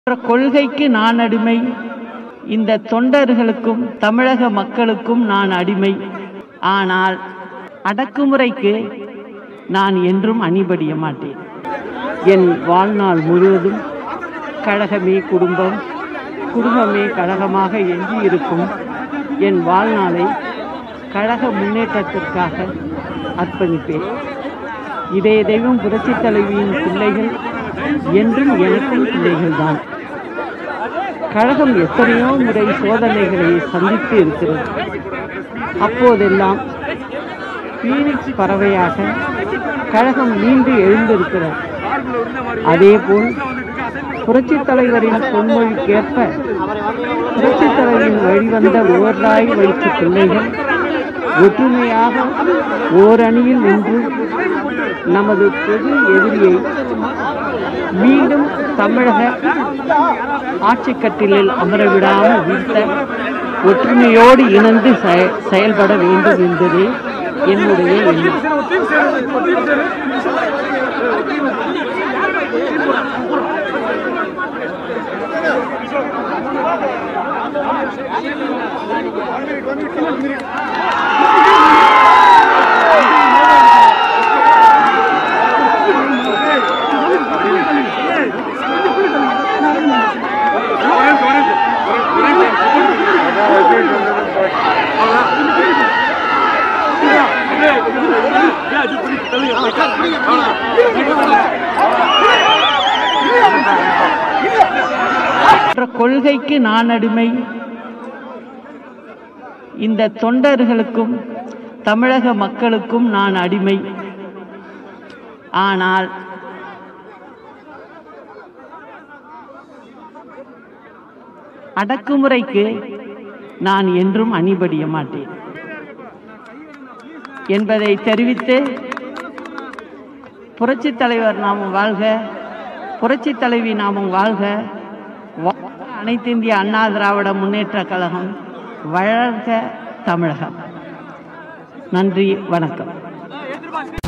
என்ற கொள்கைக்கு நான் அடிமை இந்த தொண்டர்களுக்கும் தமிழக மக்களுக்கும் நான் அடிமை ஆனால் அடக்குமுறைக்கு நான் என்றும் அணிபடிய மாட்டேன் என் வாழ்நாள் முழுவதும் கழகமே குடும்பம் குடும்பமே கழகமாக எஞ்சியிருக்கும் என் வாழ்நாளை கழக முன்னேற்றத்திற்காக அர்ப்பணிப்பேன் இதய தெய்வம் புரட்சித் தலைவியின் பிள்ளைகள் என்றும் எனக்கும் பிள்ளைகள்தான் கழகம் எத்தனையோ முறை சோதனைகளை சந்தித்து இருக்கிறது அப்போதெல்லாம் பீனிக்ஸ் பறவையாக கழகம் மீண்டு எழுந்திருக்கிறது அதேபோல் புரட்சித் தலைவரின் பொன்மொழிக்கேற்ப புரட்சித் தலைவரின் வழிவந்த ஓராய் வயிற்று பிள்ளைகள் ஒற்றுமையாக ஓரணியில் நின்று நமது பொது எதிரியை மீண்டும் தமிழக ஆட்சிக்கட்டிலில் அமரவிடாமல் வீழ்த்த ஒற்றுமையோடு இணைந்து செய- செயல்பட வேண்டும் என்பதே என்னுடைய எண்ணம் என்ற கொள்கைக்கு நான் அடிமை இந்த தொண்டர்களுக்கும் தமிழக மக்களுக்கும் நான் அடிமை ஆனால் அடக்குமுறைக்கு நான் என்றும் அணிபடிய மாட்டேன் என்பதை தெரிவித்து புரட்சித் தலைவர் நாமும் வாழ்க புரட்சித் தலைவி நாமும் வாழ்க வாழ்க அனைத்து இந்திய அண்ணா திராவிட முன்னேற்ற கழகம் வளர்க தமிழகம் நன்றி வணக்கம்